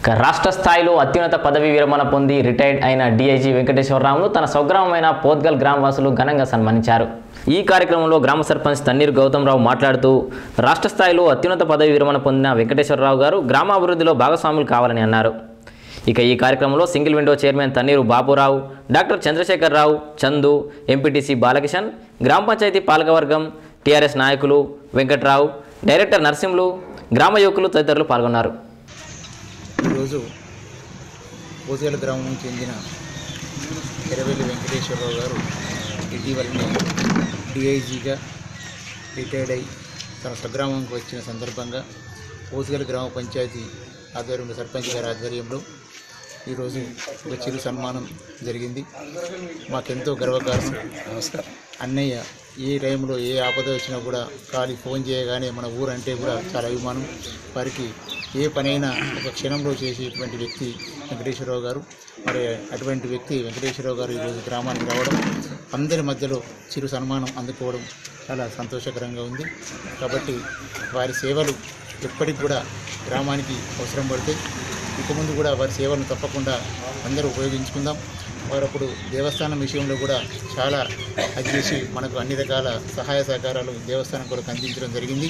ఇక రాష్ట్ర స్థాయిలో అత్యున్నత పదవి విరమణ పొంది రిటైర్డ్ అయిన డీఐజీ వెంకటేశ్వరరావును తన స్వగ్రామమైన పోద్గల్ గ్రామవాసులు ఘనంగా సన్మానించారు ఈ కార్యక్రమంలో గ్రామ సర్పంచ్ తన్నీరు గౌతమ్రావు మాట్లాడుతూ రాష్ట్ర స్థాయిలో అత్యున్నత పదవి విరమణ పొందిన వెంకటేశ్వరరావు గారు గ్రామాభివృద్ధిలో భాగస్వాములు కావాలని అన్నారు ఇక ఈ కార్యక్రమంలో single window chairman Tanniru Baburao doctor Chandrasekhararao Chandu MPTC Balakishan గ్రామ పంచాయతీ పాలకవర్గం టీఆర్ఎస్ నాయకులు వెంకట్రావు డైరెక్టర్ నర్సింహులు గ్రామ యువకులు తదితరులు పాల్గొన్నారు ఈరోజు పోతుగల గ్రామం చెందిన ఎరవెల్లి వెంకటేశ్వరరావు గారు ఇటీవలనే డిఐజీగా రిటైర్డ్ అయి తన స్వగ్రామంకి వచ్చిన సందర్భంగా పోతుగల గ్రామ పంచాయతీ ఆధ్వర్యంలో సర్పంచ్ గారి ఆధ్వర్యంలో ఈరోజు ఒక చిరు సన్మానం జరిగింది మాకెంతో గర్వకారణం నమస్కారం అన్నయ్య ఏ టైంలో ఏ ఆపద వచ్చినా కూడా ఖాళీ ఫోన్ చేయగానే మన ఊరు అంటే కూడా చాలా అభిమానం వారికి ఏ పనైనా ఒక క్షణంలో చేసేటువంటి వ్యక్తి వెంకటేశ్వరరావు గారు మరి అటువంటి వ్యక్తి వెంకటేశ్వరరావు గారు ఈరోజు గ్రామానికి రావడం అందరి మధ్యలో చిరు సన్మానం అందుకోవడం చాలా సంతోషకరంగా ఉంది కాబట్టి వారి సేవలు ఎప్పటికి కూడా గ్రామానికి అవసరం పడితే ఇక ముందు కూడా వారి సేవలను తప్పకుండా అందరూ ఉపయోగించుకుందాం వారు అప్పుడు దేవస్థానం విషయంలో కూడా చాలా అది చేసి మనకు అన్ని రకాల సహాయ సహకారాలు దేవస్థానం కొరకు అందించడం జరిగింది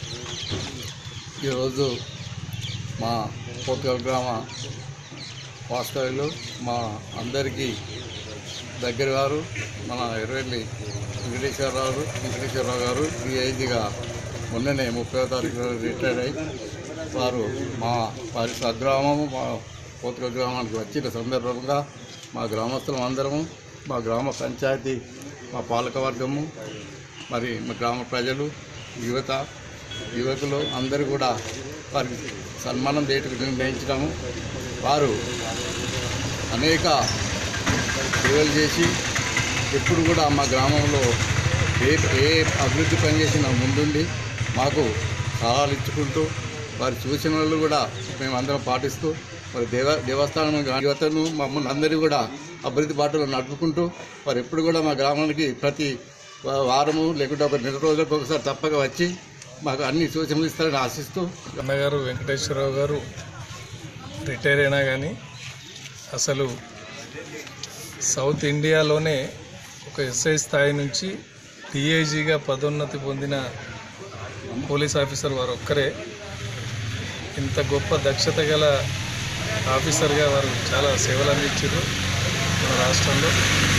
ఈరోజు మా పోతుగల్ గ్రామ వాస్తవ్యులు మా అందరికీ దగ్గర వారు మన ఎర్రవెల్లి వెంకటేశ్వరరావు వెంకటేశ్వరరావు గారు డిఐజీగా మొన్ననే ముప్పై తారీఖు రిటైర్ అయి వారు మా వారి స్వగ్రామము మా పోతుగల్ గ్రామానికి వచ్చిన సందర్భంగా మా గ్రామస్తులం అందరము మా గ్రామ పంచాయతీ మా పాలకవర్గము మరి మా గ్రామ ప్రజలు యువత యువకులు అందరూ కూడా వారికి సన్మానం చేయటకు నిర్ణయించడము వారు అనేక సేవలు చేసి ఎప్పుడు కూడా మా గ్రామంలో ఏ ఏ అభివృద్ధి పని చేసినా ముందుండి మాకు సలహాలు ఇచ్చుకుంటూ వారి సూచనలు కూడా మేము అందరం పాటిస్తూ మరి దేవ దేవస్థానం యువతను మమ్మల్ని అందరూ కూడా అభివృద్ధి బాటలో నడుపుకుంటూ వారు ఎప్పుడు కూడా మా గ్రామానికి ప్రతి వా- వారము లేకుంటే ఒక నెల రోజులకు ఒకసారి తప్పక వచ్చి మాకు అన్ని సూచనలు ఇస్తారని ఆశిస్తూ అన్నగారు వెంకటేశ్వరరావు గారు రిటైర్ అయినా కానీ అసలు సౌత్ ఇండియాలోనే ఒక ఎస్ఐ స్థాయి నుంచి డిఐజీగా పదోన్నతి పొందిన పోలీస్ ఆఫీసర్ వారు ఒక్కరే ఇంత గొప్ప దక్షత గల ఆఫీసర్గా వారు చాలా సేవలు అందించారు మన రాష్ట్రంలో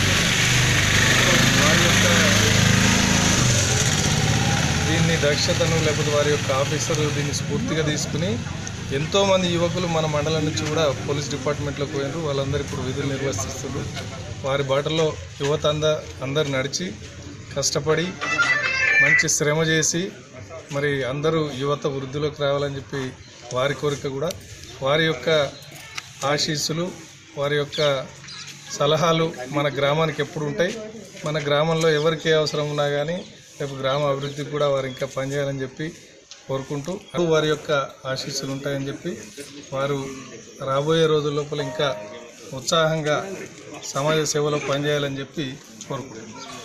వారి యొక్క దీన్ని దక్షతను లేకపోతే వారి యొక్క ఆఫీసర్ దీన్ని స్ఫూర్తిగా తీసుకుని ఎంతోమంది యువకులు మన మండలం నుంచి కూడా పోలీస్ డిపార్ట్మెంట్లోకి పోయినారు వాళ్ళందరూ ఇప్పుడు విధులు నిర్వర్తిస్తున్నారు వారి బాటలో యువత అంద అందరు నడిచి కష్టపడి మంచి శ్రమ చేసి మరి అందరూ యువత వృద్ధిలోకి రావాలని చెప్పి వారి కోరిక కూడా వారి యొక్క ఆశీస్సులు వారి యొక్క సలహాలు మన గ్రామానికి ఎప్పుడు ఉంటాయి మన గ్రామంలో ఎవరికి ఏ అవసరం ఉన్నా కానీ రేపు గ్రామ అభివృద్ధికి కూడా వారు ఇంకా పనిచేయాలని చెప్పి కోరుకుంటూ వారి యొక్క ఆశీస్సులు ఉంటాయని చెప్పి వారు రాబోయే రోజుల లోపల ఇంకా ఉత్సాహంగా సమాజ సేవలో పనిచేయాలని చెప్పి కోరుకుంటున్నాను